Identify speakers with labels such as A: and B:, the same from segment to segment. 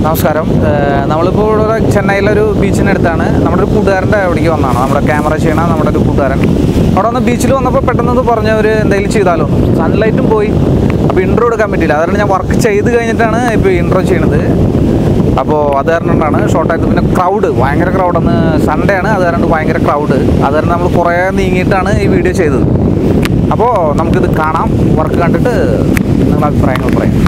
A: നമസ്കാരം ഏഹ് നമ്മളിപ്പോൾ ഇവിടെ ഒരു ചെന്നൈയിലൊരു ബീച്ചിനടുത്താണ് നമ്മുടെ ഒരു കൂട്ടുകാരൻ്റെ അവിടേക്ക് വന്നതാണ് നമ്മുടെ ക്യാമറ ചെയ്യണ നമ്മുടെ ഒരു കൂട്ടുകാരൻ അവിടെ വന്ന് ബീച്ചിൽ വന്നപ്പോൾ പെട്ടെന്ന് ഇത് പറഞ്ഞ ഒരു എന്തെങ്കിലും ചെയ്താലോ സൺലൈറ്റും പോയി അപ്പോൾ ഇൻട്രോ എടുക്കാൻ പറ്റിയില്ല അതുകൊണ്ട് ഞാൻ വർക്ക് ചെയ്ത് കഴിഞ്ഞിട്ടാണ് ഇപ്പോൾ ഇൻട്രോ ചെയ്യണത് അപ്പോൾ അത് കാരണം കൊണ്ടാണ് ഷോർട്ടായിട്ട് പിന്നെ ക്രൗഡ് ഭയങ്കര ക്രൗഡ് അന്ന് സൺഡേ ആണ് അത് കാരണം ഭയങ്കര ക്രൗഡ് അത് കാരണം നമ്മൾ കുറേ നീങ്ങിയിട്ടാണ് ഈ വീഡിയോ ചെയ്തത് അപ്പോൾ നമുക്കിത് കാണാം വർക്ക് കണ്ടിട്ട് നിങ്ങളുടെ അഭിപ്രായങ്ങൾ പറയാം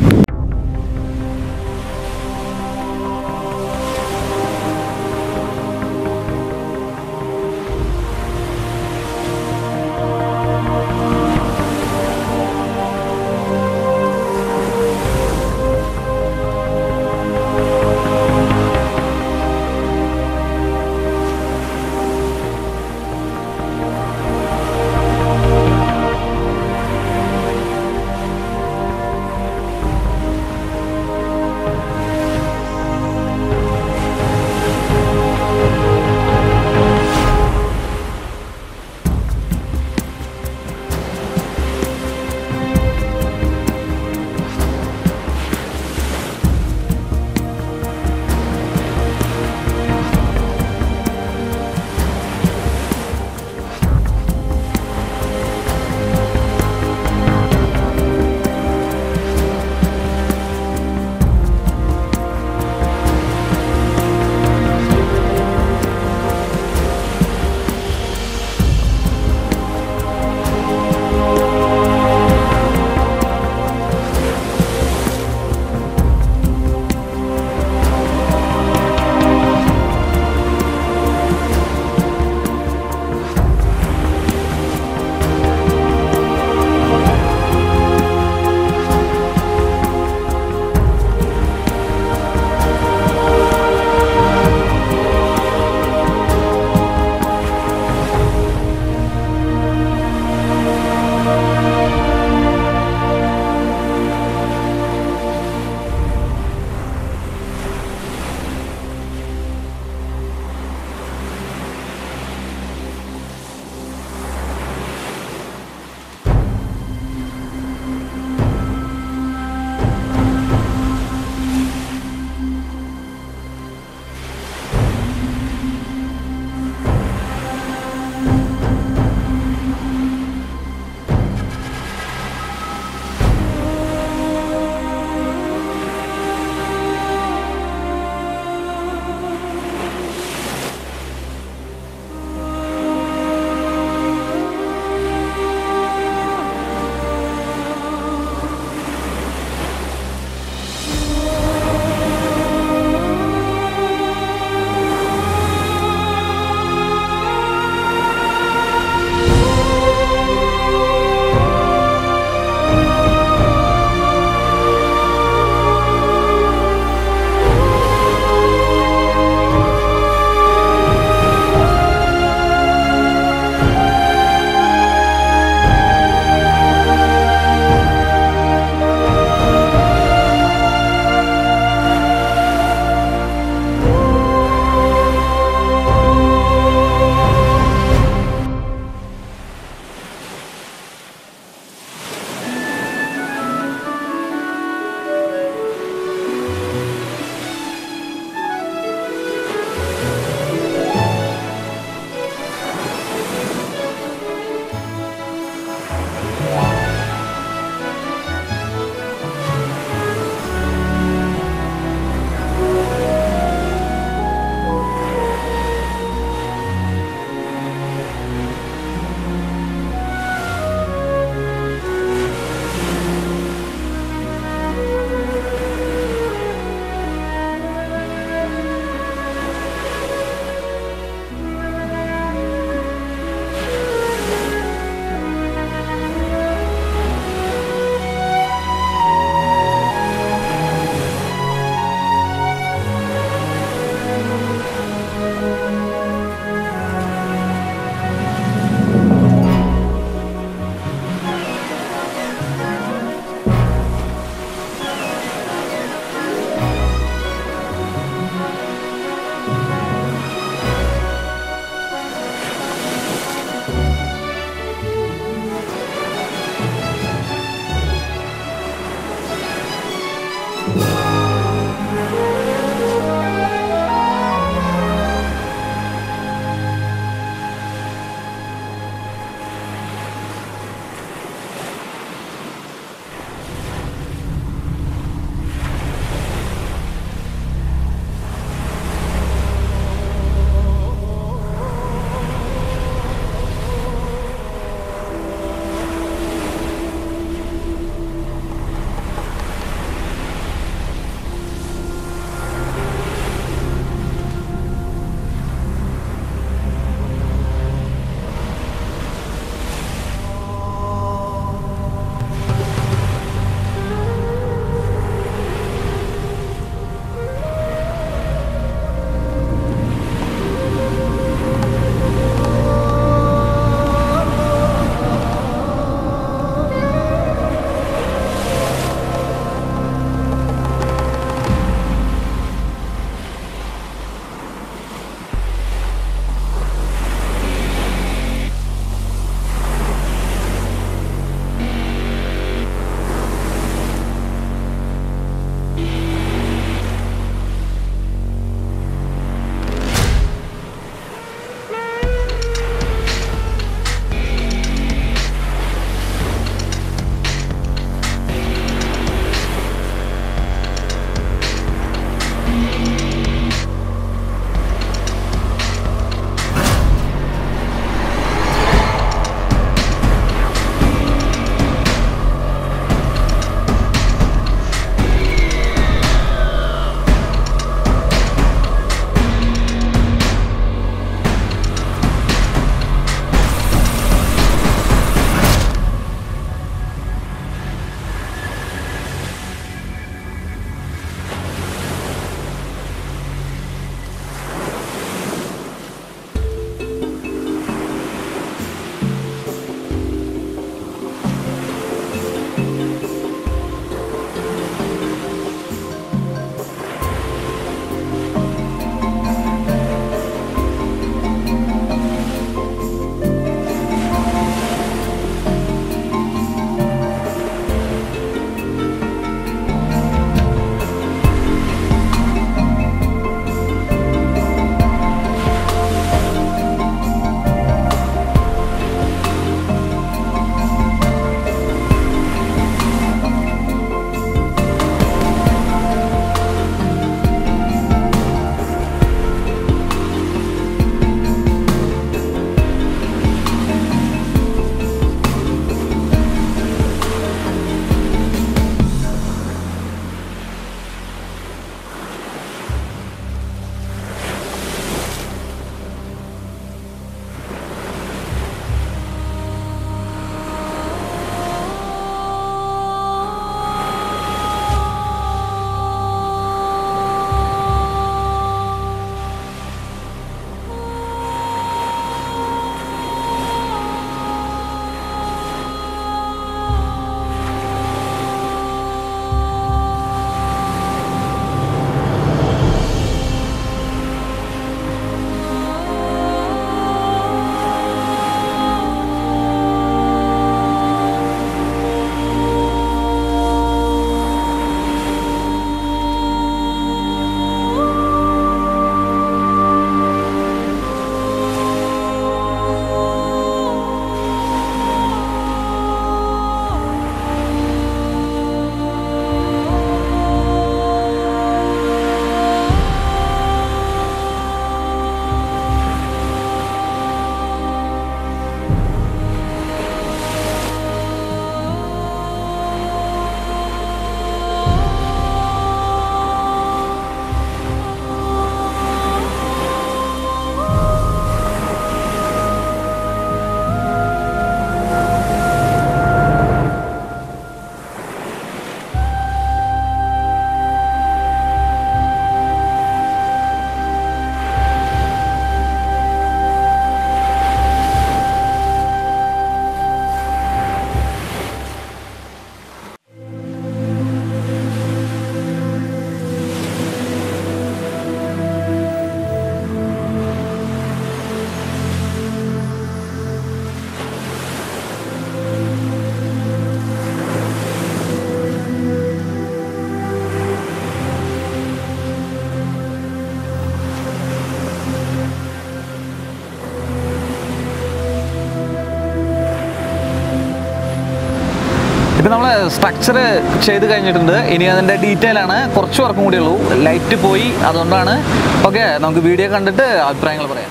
A: ഇപ്പം നമ്മൾ സ്ട്രക്ചർ ചെയ്ത് കഴിഞ്ഞിട്ടുണ്ട് ഇനി അതിൻ്റെ ഡീറ്റെയിൽ ആണ് കുറച്ച് വർക്കും കൂടി ഉള്ളൂ ലൈറ്റ് പോയി അതുകൊണ്ടാണ് ഓക്കെ നമുക്ക് വീഡിയോ കണ്ടിട്ട് അഭിപ്രായങ്ങൾ പറയാം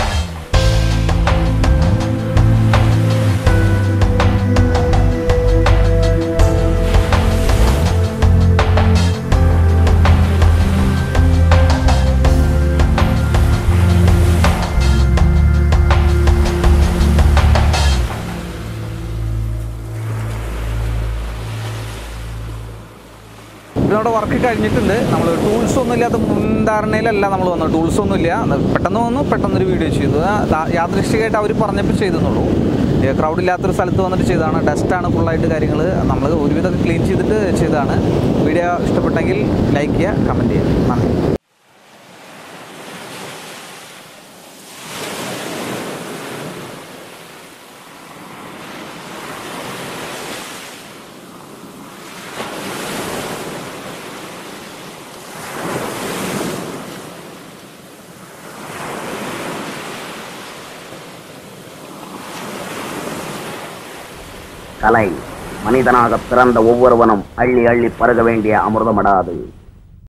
A: ഇതിനോട് വർക്ക് കഴിഞ്ഞിട്ടുണ്ട് നമ്മൾ ടൂൾസ് ഒന്നും ഇല്ലാത്ത മുൻധാരണയിലല്ല നമ്മൾ വന്നത് ടൂൾസ് ഒന്നും ഇല്ല അത് പെട്ടെന്ന് വന്നു പെട്ടെന്നൊരു വീഡിയോ ചെയ്തു ആ, ദാ- യാദൃശ്ചികമായിട്ട് അവർ പറഞ്ഞപ്പോൾ ചെയ്തെന്നുള്ളൂ ക്രൗഡ് ഇല്ലാത്തൊരു സ്ഥലത്ത് വന്നിട്ട് ചെയ്തതാണ് ഡസ്റ്റാണ് ഫുള്ളായിട്ട് കാര്യങ്ങൾ നമ്മൾ ഒരുവിധമൊക്കെ ക്ലീൻ ചെയ്തിട്ട് ചെയ്തതാണ് വീഡിയോ ഇഷ്ടപ്പെട്ടെങ്കിൽ ലൈക്ക് ചെയ്യുക കമൻറ്റ് ചെയ്യുക നന്ദി
B: கலை மனிதனாக பிறந்த ஒவ்வொருவனும் அள்ளி அள்ளி பருக வேண்டிய அமிர்தமடாது